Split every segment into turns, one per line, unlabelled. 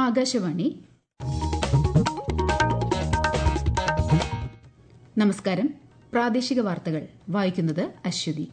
ആകാശവാണി നമസ്കാരം പ്രാദേശിക വാർത്തകൾ വായിക്കുന്നത് അശ്വതി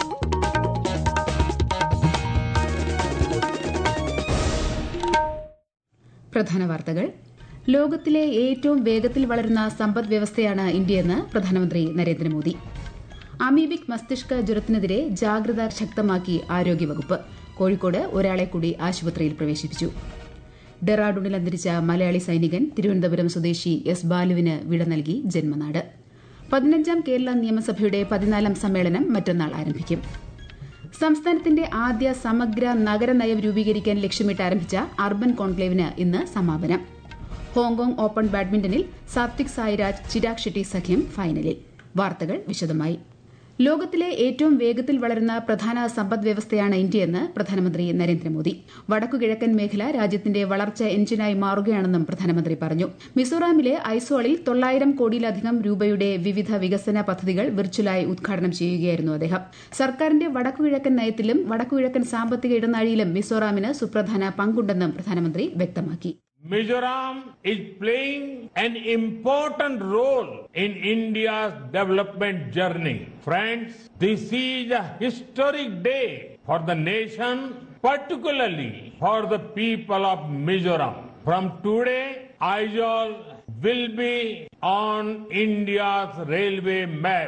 പ്രധാന വാർത്തകൾ ലോകത്തിലെ ഏറ്റവും വേഗത്തിൽ വളരുന്ന സമ്പദ് വ്യവസ്ഥയാണ് ഇന്ത്യയെന്ന് പ്രധാനമന്ത്രി നരേന്ദ്രമോദി അമീബിക് മസ്തിഷ്ക ജ്വരത്തിനെതിരെ ജാഗ്രത ശക്തമാക്കി ആരോഗ്യവകുപ്പ് കോഴിക്കോട് ഒരാളെ കൂടി ആശുപത്രിയിൽ പ്രവേശിപ്പിച്ചു ഡെറാഡൂണിൽ അന്തരിച്ച മലയാളി സൈനികൻ തിരുവനന്തപുരം സ്വദേശി എസ് ബാലുവിന് വിട നൽകി ജന്മനാട് പതിനഞ്ചാം കേരള നിയമസഭയുടെ പതിനാലാം സമ്മേളനം മറ്റന്നാൾ ആരംഭിക്കും സംസ്ഥാനത്തിന്റെ ആദ്യ സമഗ്ര നഗരനയം രൂപീകരിക്കാൻ ലക്ഷ്യമിട്ട് ആരംഭിച്ച അർബൻ കോൺക്ലേവിന് ഇന്ന് സമാപനം ഹോങ്കോങ് ഓപ്പൺ ബാഡ്മിന്റണിൽ സാത്വിക് സായിരാജ് ചിരാഗ് ഷെട്ടി സഖ്യം ഫൈനലിൽ വാർത്തകൾ വിശദമായി ലോകത്തിലെ ഏറ്റവും വേഗത്തിൽ വളരുന്ന പ്രധാന സമ്പദ് വ്യവസ്ഥയാണ് ഇന്ത്യയെന്ന് പ്രധാനമന്ത്രി നരേന്ദ്രമോദി വടക്കുകിഴക്കൻ മേഖല രാജ്യത്തിന്റെ വളർച്ച എഞ്ചിനായി മാറുകയാണെന്നും പ്രധാനമന്ത്രി പറഞ്ഞു മിസോറാമിലെ ഐസോളിൽ തൊള്ളായിരം കോടിയിലധികം രൂപയുടെ വിവിധ വികസന പദ്ധതികൾ വിർച്വലായി ഉദ്ഘാടനം ചെയ്യുകയായിരുന്നു അദ്ദേഹം സർക്കാരിന്റെ വടക്കുകിഴക്കൻ നയത്തിലും വടക്കുകിഴക്കൻ സാമ്പത്തിക ഇടനാഴിയിലും മിസോറാമിന് സുപ്രധാന പങ്കുണ്ടെന്നും പ്രധാനമന്ത്രി വ്യക്തമാക്കി
Mizoram is playing an important role in India's development journey. Friends, this is a historic day for the nation, particularly for the people of Mizoram. From today, Aizawl will be on India's railway map.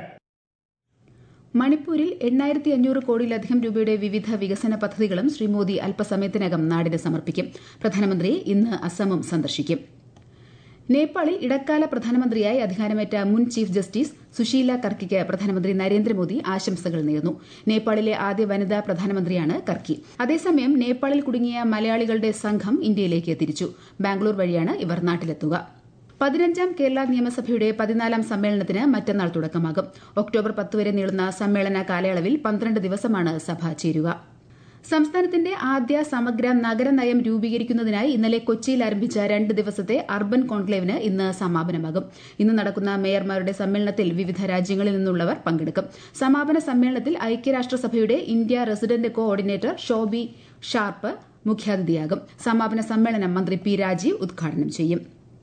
മണിപ്പൂരിൽ എണ്ണായിരത്തി അഞ്ഞൂറ് കോടിയിലധികം രൂപയുടെ വിവിധ വികസന പദ്ധതികളും ശ്രീ മോദി അല്പസമയത്തിനകം നാടിന് സമർപ്പിക്കും പ്രധാനമന്ത്രി ഇന്ന് അസമും സന്ദർശിക്കും നേപ്പാളിൽ ഇടക്കാല പ്രധാനമന്ത്രിയായി അധികാരമേറ്റ മുൻ ചീഫ് ജസ്റ്റിസ് സുശീല കർക്കിക്ക് പ്രധാനമന്ത്രി നരേന്ദ്രമോദി ആശംസകൾ നേർന്നു നേപ്പാളിലെ ആദ്യ വനിതാ പ്രധാനമന്ത്രിയാണ് കർക്കി അതേസമയം നേപ്പാളിൽ കുടുങ്ങിയ മലയാളികളുടെ സംഘം ഇന്ത്യയിലേക്ക് തിരിച്ചു ബാംഗ്ലൂർ വഴിയാണ് ഇവർ നാട്ടിലെത്തുക പതിനഞ്ചാം കേരള നിയമസഭയുടെ പതിനാലാം സമ്മേളനത്തിന് മറ്റന്നാൾ തുടക്കമാകും ഒക്ടോബർ പത്ത് വരെ നീളുന്ന സമ്മേളന കാലയളവിൽ പന്ത്രണ്ട് ദിവസമാണ് സഭ ചേരുക സംസ്ഥാനത്തിന്റെ ആദ്യ സമഗ്ര നഗരനയം രൂപീകരിക്കുന്നതിനായി ഇന്നലെ കൊച്ചിയിൽ ആരംഭിച്ച രണ്ട് ദിവസത്തെ അർബൻ കോൺക്ലേവിന് ഇന്ന് സമാപനമാകും ഇന്ന് നടക്കുന്ന മേയർമാരുടെ സമ്മേളനത്തിൽ വിവിധ രാജ്യങ്ങളിൽ നിന്നുള്ളവർ പങ്കെടുക്കും സമാപന സമ്മേളനത്തിൽ ഐക്യരാഷ്ട്രസഭയുടെ India resident coordinator Shombi Sharp മുഖ്യാതിഥിയാകും സമാപന സമ്മേളനം മന്ത്രി പി രാജീവ് ഉദ്ഘാടനം ചെയ്യും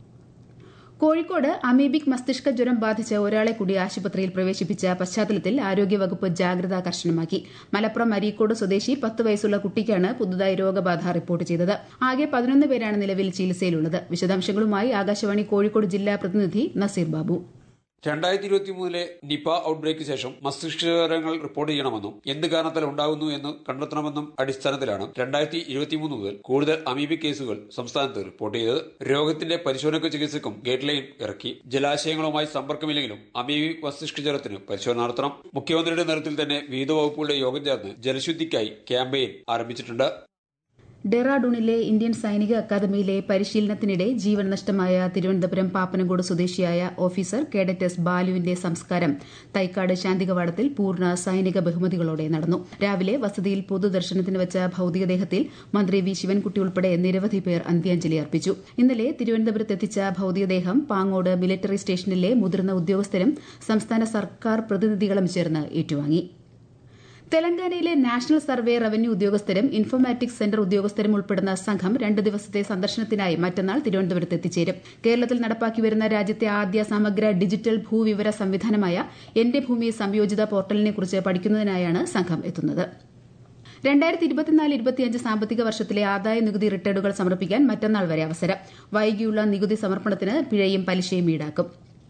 കോഴിക്കോട് അമീബിക് മസ്തിഷ്ക ജ്വരം ബാധിച്ച് ഒരാളെ കൂടി ആശുപത്രിയിൽ പ്രവേശിപ്പിച്ച പശ്ചാത്തലത്തിൽ ആരോഗ്യവകുപ്പ് ജാഗ്രത കർശനമാക്കി മലപ്പുറം അരീക്കോട് സ്വദേശി പത്ത് വയസ്സുള്ള കുട്ടിക്കാണ് പുതുതായി രോഗബാധ റിപ്പോർട്ട് ചെയ്തത് ആകെ പതിനൊന്ന് പേരാണ് നിലവിൽ ചികിത്സയിലുള്ളത് വിശദാംശങ്ങളുമായി ആകാശവാണി കോഴിക്കോട് ജില്ലാ പ്രതിനിധി നസീർ ബാബു
രണ്ടായിരത്തി ഇരുപത്തി മൂന്നിലെ നിപ ഔട്ട്ബ്രേക്ക് ശേഷം മസ്തിഷ്കജ്വരങ്ങൾ റിപ്പോർട്ട് ചെയ്യണമെന്നും എന്ത് കാരണത്താൽ ഉണ്ടാകുന്നു എന്ന് കണ്ടെത്തണമെന്നും അടിസ്ഥാനത്തിലാണ് രണ്ടായിരത്തി ഇരുപത്തിമൂന്ന് മുതൽ കൂടുതൽ അമീബിക് കേസുകൾ സംസ്ഥാനത്ത് റിപ്പോർട്ട് ചെയ്തത് രോഗത്തിന്റെ പരിശോധനയ്ക്കും ചികിത്സയ്ക്കും ഗൈഡ് ലൈൻ ഇറക്കി ജലാശയങ്ങളുമായി സമ്പർക്കമില്ലെങ്കിലും അമീബിക് മസ്തിഷ്കജ്വരത്തിന് പരിശോധന നടത്തണം മുഖ്യമന്ത്രിയുടെ നേതൃത്വത്തിൽ തന്നെ വിവിധ വകുപ്പുകളുടെ യോഗം ചേർന്ന് ജലശുദ്ധിക്കായി ക്യാമ്പയിൻ ആരംഭിച്ചിട്ടുണ്ട്
ഡെറാഡൂണിലെ ഇന്ത്യൻ സൈനിക അക്കാദമിയിലെ പരിശീലനത്തിനിടെ ജീവൻ നഷ്ടമായ തിരുവനന്തപുരം പാപ്പനംകോട് സ്വദേശിയായ ഓഫീസർ കേഡറ്റ് എസ് ബാലുവിന്റെ സംസ്കാരം തൈക്കാട് ശാന്തികവാടത്തിൽ പൂർണ്ണ സൈനിക ബഹുമതികളോടെ നടന്നു രാവിലെ വസതിയിൽ പൊതുദർശനത്തിന് വെച്ച ഭൌതികദേഹത്തിൽ മന്ത്രി വി ശിവൻകുട്ടി ഉൾപ്പെടെ നിരവധി പേർ അന്ത്യാഞ്ജലി അർപ്പിച്ചു ഇന്നലെ തിരുവനന്തപുരത്ത് എത്തിച്ച ഭൌതികദേഹം പാങ്ങോട് മിലിറ്ററി സ്റ്റേഷനിലെ മുതിർന്ന ഉദ്യോഗസ്ഥരും സംസ്ഥാന സർക്കാർ പ്രതിനിധികളും ചേർന്ന് ഏറ്റുവാങ്ങി തെലങ്കാനയിലെ നാഷണൽ സർവേ റവന്യൂ ഉദ്യോഗസ്ഥരും ഇൻഫോർമാറ്റിക്സ് സെന്റർ ഉദ്യോഗസ്ഥരും ഉൾപ്പെടുന്ന സംഘം രണ്ട് ദിവസത്തെ സന്ദർശനത്തിനായി മറ്റന്നാൾ തിരുവനന്തപുരത്ത് എത്തിച്ചേരും കേരളത്തിൽ നടപ്പാക്കി വരുന്ന രാജ്യത്തെ ആദ്യ സമഗ്ര ഡിജിറ്റൽ ഭൂവിവര സംവിധാനമായ എന്റെ ഭൂമി സംയോജിത പോർട്ടലിനെക്കുറിച്ച് പഠിക്കുന്നതിനായാണ് സംഘം എത്തുന്നത് രണ്ടായിരത്തി ഇരുപത്തിനാല് ഇരുപത്തിയഞ്ച് സാമ്പത്തിക വർഷത്തിലെ ആദായ നികുതി റിട്ടേണുകൾ സമർപ്പിക്കാൻ മറ്റന്നാൾ വരെ അവസരം വൈകിയുള്ള നികുതി സമർപ്പണത്തിന് പിഴയും പലിശയും ഈടാക്കും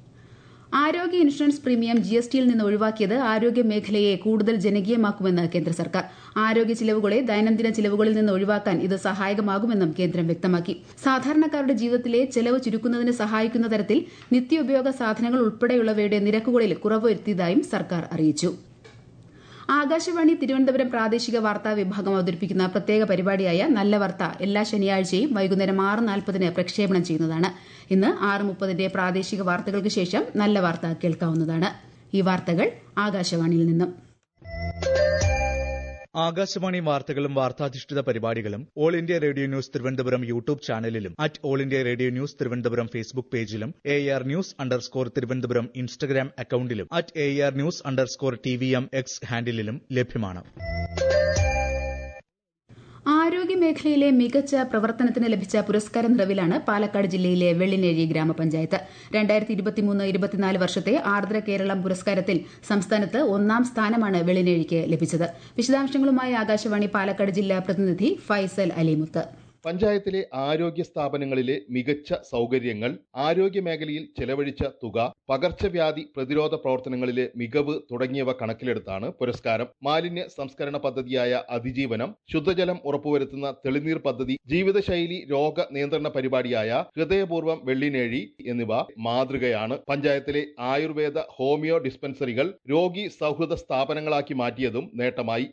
ആരോഗ്യ ഇൻഷുറൻസ് പ്രീമിയം ജി എസ് ടിയിൽ നിന്ന് ഒഴിവാക്കിയത് ആരോഗ്യ മേഖലയെ കൂടുതൽ ജനകീയമാക്കുമെന്ന് കേന്ദ്ര സർക്കാർ ആരോഗ്യ ചിലവുകളെ ദൈനംദിന ചിലവുകളിൽ നിന്ന് ഒഴിവാക്കാൻ ഇത് സഹായകമാകുമെന്നും കേന്ദ്രം വ്യക്തമാക്കി സാധാരണക്കാരുടെ ജീവിതത്തിലെ ചെലവ് ചുരുക്കുന്നതിന് സഹായിക്കുന്ന തരത്തിൽ നിത്യോപയോഗ സാധനങ്ങൾ ഉൾപ്പെടെയുള്ളവയുടെ നിരക്കുകളിൽ കുറവ് വരുത്തിയതായും സർക്കാർ അറിയിച്ചു ആകാശവാണി തിരുവനന്തപുരം പ്രാദേശിക വാർത്താ വിഭാഗം അവതരിപ്പിക്കുന്ന പ്രത്യേക പരിപാടിയായ നല്ല വാർത്ത എല്ലാ ശനിയാഴ്ചയും വൈകുന്നേരം ആറ് നാൽപ്പതിന് പ്രക്ഷേപണം ചെയ്യുന്നതാണ് ഇന്ന് ആറ് മുപ്പതിന്റെ പ്രാദേശിക വാർത്തകൾക്ക് ശേഷം നല്ല വാർത്ത കേൾക്കാവുന്നതാണ് ഈ വാർത്തകൾ ആകാശവാണിയിൽ നിന്നും
ആകാശവാണി വാർത്തകളും വാർത്താധിഷ്ഠിത പരിപാടികളും all India radio news Thiruvananthapuram YouTube ചാനലിലും at all India radio news Thiruvananthapuram Facebook പേജിലും A R news underscore Thiruvananthapuram Instagram അക്കൌണ്ടിലും at A R news underscore T V M X ഹാൻഡിലും ലഭ്യമാണ്
ആരോഗ്യ മേഖലയിലെ മികച്ച പ്രവർത്തനത്തിന് ലഭിച്ച പുരസ്കാര നിറവിലാണ് പാലക്കാട് ജില്ലയിലെ വെള്ളിനേഴി ഗ്രാമപഞ്ചായത്ത് രണ്ടായിരത്തി ഇരുപത്തിമൂന്ന് ഇരുപത്തിനാല് വർഷത്തെ ആർദ്ര കേരളം പുരസ്കാരത്തിൽ സംസ്ഥാനത്ത് ഒന്നാം സ്ഥാനമാണ് വെള്ളിനേഴിക്ക് ലഭിച്ചത് വിശദാംശങ്ങളുമായി ആകാശവാണി പാലക്കാട് ജില്ലാ പ്രതിനിധി ഫൈസൽ അലിമുത്ത്
പഞ്ചായത്തിലെ ആരോഗ്യ സ്ഥാപനങ്ങളിലെ മികച്ച സൗകര്യങ്ങൾ ആരോഗ്യ മേഖലയിൽ ചെലവഴിച്ച തുക പകർച്ചവ്യാധി പ്രതിരോധ പ്രവർത്തനങ്ങളിലെ മികവ് തുടങ്ങിയവ കണക്കിലെടുത്താണ് പുരസ്കാരം മാലിന്യ സംസ്കരണ പദ്ധതിയായ അതിജീവനം ശുദ്ധജലം ഉറപ്പുവരുത്തുന്ന തെളിനീർ പദ്ധതി ജീവിതശൈലി രോഗ നിയന്ത്രണ പരിപാടിയായ ഹൃദയപൂർവ്വം വെള്ളിനേഴി എന്നിവ മാതൃകയാണ് പഞ്ചായത്തിലെ ആയുർവേദ ഹോമിയോ ഡിസ്പെൻസറികൾ രോഗി സൗഹൃദ സ്ഥാപനങ്ങളാക്കി മാറ്റിയതും നേട്ടമായി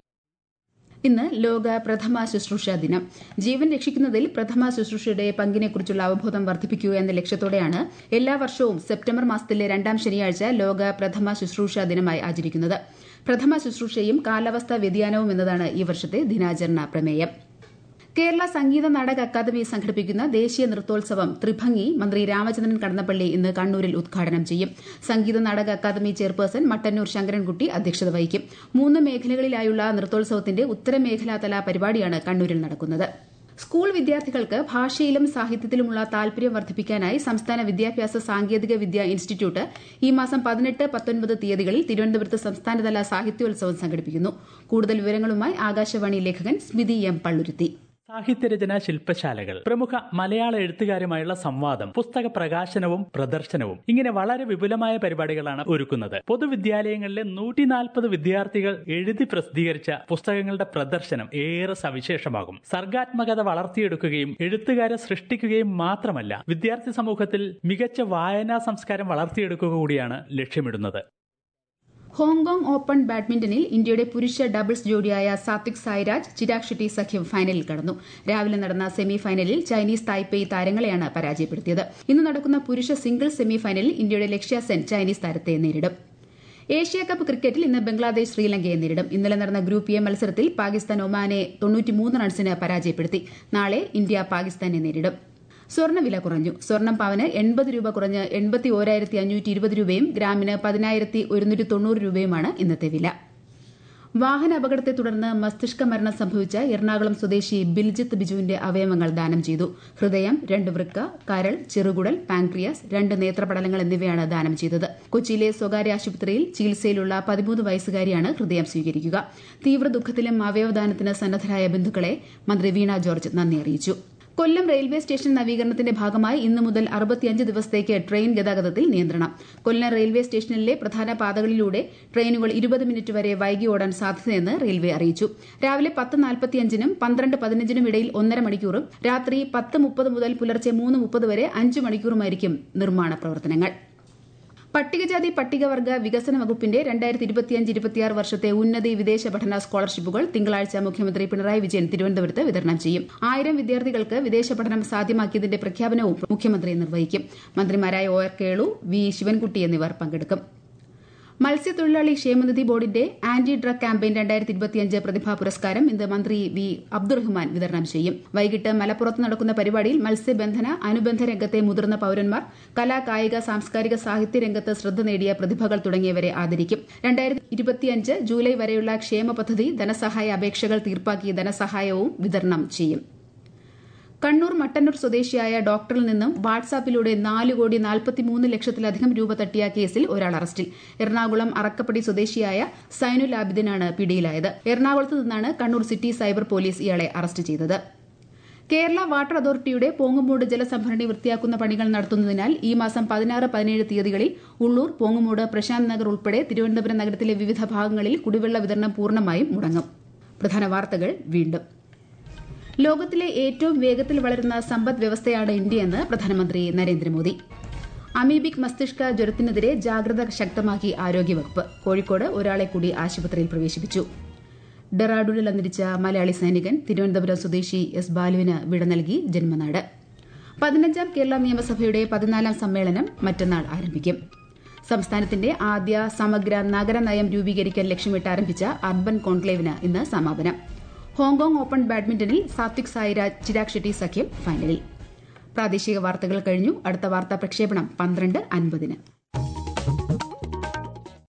ഇന്ന് ലോക പ്രഥമ ശുശ്രൂഷ ദിനം ജീവൻ രക്ഷിക്കുന്നതിൽ പ്രഥമ ശുശ്രൂഷയുടെ പങ്കിനെക്കുറിച്ചുള്ള അവബോധം വർദ്ധിപ്പിക്കുക എന്ന ലക്ഷ്യത്തോടെയാണ് എല്ലാ വർഷവും സെപ്റ്റംബർ മാസത്തിലെ രണ്ടാം ശനിയാഴ്ച ലോക പ്രഥമ ശുശ്രൂഷ ദിനമായി ആചരിക്കുന്നത് പ്രഥമ ശുശ്രൂഷയും കാലാവസ്ഥാ വ്യതിയാനവും എന്നതാണ് ഈ വർഷത്തെ ദിനാചരണ പ്രമേയം കേരള സംഗീത നാടക അക്കാദമി സംഘടിപ്പിക്കുന്ന ദേശീയ നൃത്തോത്സവം ത്രിഭംഗി മന്ത്രി രാമചന്ദ്രൻ കടന്നപ്പള്ളി ഇന്ന് കണ്ണൂരിൽ ഉദ്ഘാടനം ചെയ്യും സംഗീത നാടക അക്കാദമി ചെയർപേഴ്സൺ മട്ടന്നൂർ ശങ്കരൻകുട്ടി അധ്യക്ഷത വഹിക്കും മൂന്ന് മേഖലകളിലായുള്ള നൃത്തോത്സവത്തിന്റെ ഉത്തരമേഖലാതല പരിപാടിയാണ് കണ്ണൂരിൽ നടക്കുന്നത് സ്കൂൾ വിദ്യാർത്ഥികൾക്ക് ഭാഷയിലും സാഹിത്യത്തിലുമുള്ള താൽപര്യം വർദ്ധിപ്പിക്കാനായി സംസ്ഥാന വിദ്യാഭ്യാസ സാങ്കേതിക വിദ്യാ ഇൻസ്റ്റിറ്റ്യൂട്ട് ഈ മാസം പതിനെട്ട് പത്തൊൻപത് തീയതികളിൽ തിരുവനന്തപുരത്ത് സംസ്ഥാനതല സാഹിത്യോത്സവം സംഘടിപ്പിക്കുന്നു കൂടുതൽ വിവരങ്ങളുമായി ആകാശവാണി ലേഖകൻ സ്മിതി എം പള്ളുരുത്തി
സാഹിത്യരചന ശില്പശാലകൾ പ്രമുഖ മലയാള എഴുത്തുകാരുമായുള്ള സംവാദം പുസ്തക പ്രകാശനവും പ്രദർശനവും ഇങ്ങനെ വളരെ വിപുലമായ പരിപാടികളാണ് ഒരുക്കുന്നത് പൊതുവിദ്യാലയങ്ങളിലെ നൂറ്റി നാൽപ്പത് വിദ്യാർത്ഥികൾ എഴുതി പ്രസിദ്ധീകരിച്ച പുസ്തകങ്ങളുടെ പ്രദർശനം ഏറെ സവിശേഷമാകും സർഗാത്മകത വളർത്തിയെടുക്കുകയും എഴുത്തുകാരെ സൃഷ്ടിക്കുകയും മാത്രമല്ല വിദ്യാർത്ഥി സമൂഹത്തിൽ മികച്ച വായനാ സംസ്കാരം വളർത്തിയെടുക്കുക കൂടിയാണ് ലക്ഷ്യമിടുന്നത്
ഹോങ്കോങ് ഓപ്പൺ ബാഡ്മിന്റണിൽ ഇന്ത്യയുടെ പുരുഷ ഡബിൾസ് ജോഡിയായ സാത്വിക് സായിരാജ് ചിരാഗ് ഷെട്ടി സഖ്യം ഫൈനലിൽ കടന്നു രാവിലെ നടന്ന സെമി ഫൈനലിൽ ചൈനീസ് തായ്പേയ് താരങ്ങളെയാണ് പരാജയപ്പെടുത്തിയത് ഇന്ന് നടക്കുന്ന പുരുഷ സിംഗിൾസ് സെമി ഫൈനലിൽ ഇന്ത്യയുടെ ലക്ഷ്യ സെൻ ചൈനീസ് താരത്തെ നേരിടും ഏഷ്യ കപ്പ് ക്രിക്കറ്റിൽ ഇന്ന് ബംഗ്ലാദേശ് ശ്രീലങ്കയെ നേരിടും ഇന്നലെ നടന്ന ഗ്രൂപ്പ് എ മത്സരത്തിൽ പാകിസ്ഥാൻ ഒമാനെ തൊണ്ണൂറ്റിമൂന്ന് റൺസിന് പരാജയപ്പെടുത്തി നാളെ ഇന്ത്യ പാകിസ്ഥാനെ നേരിടും സ്വർണ്ണവില കുറഞ്ഞു സ്വർണം പവന് എൺപത് രൂപ കുറഞ്ഞ് എൺപത്തി ഓരായിരത്തി അഞ്ഞൂറ്റി ഇരുപത് രൂപയും ഗ്രാമിന് പതിനായിരത്തി ഒരുന്നൂറ്റി തൊണ്ണൂറ് രൂപയുമാണ് ഇന്നത്തെ വില വാഹന അപകടത്തെ തുടർന്ന് മസ്തിഷ്ക മരണം സംഭവിച്ച എറണാകുളം സ്വദേശി ബിൽജിത്ത് ബിജുവിന്റെ അവയവങ്ങൾ ദാനം ചെയ്തു ഹൃദയം രണ്ട് വൃക്ക കരൾ ചെറുകുടൽ പാൻക്രിയാസ് രണ്ട് നേത്രപടലങ്ങൾ എന്നിവയാണ് ദാനം ചെയ്തത് കൊച്ചിയിലെ സ്വകാര്യ ആശുപത്രിയിൽ ചികിത്സയിലുള്ള പതിമൂന്ന് വയസ്സുകാരിയാണ് ഹൃദയം സ്വീകരിക്കുക തീവ്ര ദുഃഖത്തിലും അവയവദാനത്തിന് സന്നദ്ധരായ ബന്ധുക്കളെ മന്ത്രി വീണ ജോർജ് നന്ദി അറിയിച്ചു കൊല്ലം റെയിൽവേ സ്റ്റേഷൻ നവീകരണത്തിന്റെ ഭാഗമായി ഇന്നു മുതൽ അറുപത്തിയഞ്ച് ദിവസത്തേക്ക് ട്രെയിൻ ഗതാഗതത്തിൽ നിയന്ത്രണം കൊല്ലം റെയിൽവേ സ്റ്റേഷനിലെ പ്രധാന പാതകളിലൂടെ ട്രെയിനുകൾ ഇരുപത് മിനിറ്റ് വരെ വൈകി ഓടാൻ സാധ്യതയെന്ന് റെയിൽവേ അറിയിച്ചു രാവിലെ പത്ത് നാൽപ്പത്തിയഞ്ചിനും പന്ത്രണ്ട് പതിനഞ്ചിനും ഇടയിൽ ഒന്നര മണിക്കൂറും രാത്രി പത്ത് മുപ്പത് മുതൽ പുലർച്ചെ മൂന്ന് മുപ്പത് വരെ അഞ്ച് മണിക്കൂറുമായിരിക്കും നിർമ്മാണ പ്രവർത്തനങ്ങൾ പട്ടികജാതി പട്ടികവർഗ വികസന വകുപ്പിന്റെ രണ്ടായിരത്തി ഇരുപത്തിയഞ്ച് ഇരുപത്തിയാറ് വർഷത്തെ ഉന്നതി വിദേശ പഠന സ്കോളർഷിപ്പുകൾ തിങ്കളാഴ്ച മുഖ്യമന്ത്രി പിണറായി വിജയൻ തിരുവനന്തപുരത്ത് വിതരണം ചെയ്യും ആയിരം വിദ്യാർത്ഥികൾക്ക് വിദേശ പഠനം സാധ്യമാക്കിയതിന്റെ പ്രഖ്യാപനവും മുഖ്യമന്ത്രി നിർവഹിക്കും മന്ത്രിമാരായ O R Kelu V Sivankutty എന്നിവർ പങ്കെടുക്കും മത്സ്യത്തൊഴിലാളി ക്ഷേമനിധി ബോർഡിന്റെ ആന്റി ഡ്രഗ് ക്യാമ്പയിൻ രണ്ടായിരത്തി ഇരുപത്തിയഞ്ച് പ്രതിഭാ പുരസ്കാരം ഇന്ന് മന്ത്രി വി അബ്ദുറഹ്മാൻ വിതരണം ചെയ്യും വൈകിട്ട് മലപ്പുറത്ത് നടക്കുന്ന പരിപാടിയിൽ മത്സ്യബന്ധന അനുബന്ധ രംഗത്തെ മുതിർന്ന പൌരന്മാർ കലാ കായിക സാംസ്കാരിക സാഹിത്യ രംഗത്ത് ശ്രദ്ധ നേടിയ പ്രതിഭകൾ തുടങ്ങിയവരെ ആദരിക്കും രണ്ടായിരത്തി ഇരുപത്തിയഞ്ച് ജൂലൈ വരെയുള്ള ക്ഷേമ പദ്ധതി ധനസഹായ അപേക്ഷകൾ തീർപ്പാക്കിയ ധനസഹായവും വിതരണം ചെയ്യും കണ്ണൂർ മട്ടന്നൂർ സ്വദേശിയായ ഡോക്ടറിൽ നിന്നും വാട്സാപ്പിലൂടെ നാല് കോടി നാൽപ്പത്തിമൂന്ന് ലക്ഷത്തിലധികം രൂപ തട്ടിയ കേസിൽ ഒരാൾ അറസ്റ്റിൽ എറണാകുളം അറക്കപ്പടി സ്വദേശിയായ സൈനുൽ ആബിദിനാണ് പിടിയിലായത് എറണാകുളത്ത് നിന്നാണ് കണ്ണൂർ സിറ്റി സൈബർ പോലീസ് ഇയാളെ അറസ്റ്റ് ചെയ്തത് കേരള വാട്ടർ അതോറിറ്റിയുടെ പോങ്ങുമൂട് ജലസംഭരണി വൃത്തിയാക്കുന്ന പണികൾ നടത്തുന്നതിനാൽ ഈ മാസം പതിനാറ് പതിനേഴ് തീയതികളിൽ ഉള്ളൂർ പോങ്ങുമൂട് പ്രശാന്ത് നഗർ ഉൾപ്പെടെ തിരുവനന്തപുരം നഗരത്തിലെ വിവിധ ഭാഗങ്ങളിൽ കുടിവെള്ള വിതരണം പൂർണ്ണമായും മുടങ്ങും പ്രധാന വാർത്തകൾ വീണ്ടും ലോകത്തിലെ ഏറ്റവും വേഗത്തിൽ വളരുന്ന സമ്പദ് വ്യവസ്ഥയാണ് ഇന്ത്യയെന്ന് പ്രധാനമന്ത്രി നരേന്ദ്രമോദി അമീബിക് മസ്തിഷ്ക ജ്വരത്തിനെതിരെ ജാഗ്രത ശക്തമാക്കി ആരോഗ്യവകുപ്പ് കോഴിക്കോട് ഒരാളെ കൂടി ആശുപത്രിയിൽ പ്രവേശിപ്പിച്ചു ഡെറാഡൂണിൽ അന്തരിച്ച മലയാളി സൈനികൻ തിരുവനന്തപുരം സ്വദേശി എസ് ബാലുവിന് വിട നൽകി ജന്മനാട് പതിനഞ്ചാം കേരള നിയമസഭയുടെ പതിനാലാം സമ്മേളനം മറ്റന്നാൾ ആരംഭിക്കും സംസ്ഥാനത്തിന്റെ ആദ്യ സമഗ്ര നഗരനയം രൂപീകരിക്കാൻ ലക്ഷ്യമിട്ട് ആരംഭിച്ച അർബൻ കോൺക്ലേവിന് ഇന്ന് സമാപനം ഹോങ്കോങ് ഓപ്പൺ ബാഡ്മിന്റണിൽ സാത്വിക് സായിരാജ് ചിരാഗ് ഷെട്ടി സഖ്യം ഫൈനലിൽ പ്രാദേശിക വാർത്തകൾ കഴിഞ്ഞു അടുത്ത വാർത്താ പ്രക്ഷേപണം പന്ത്രണ്ട് അൻപതിന്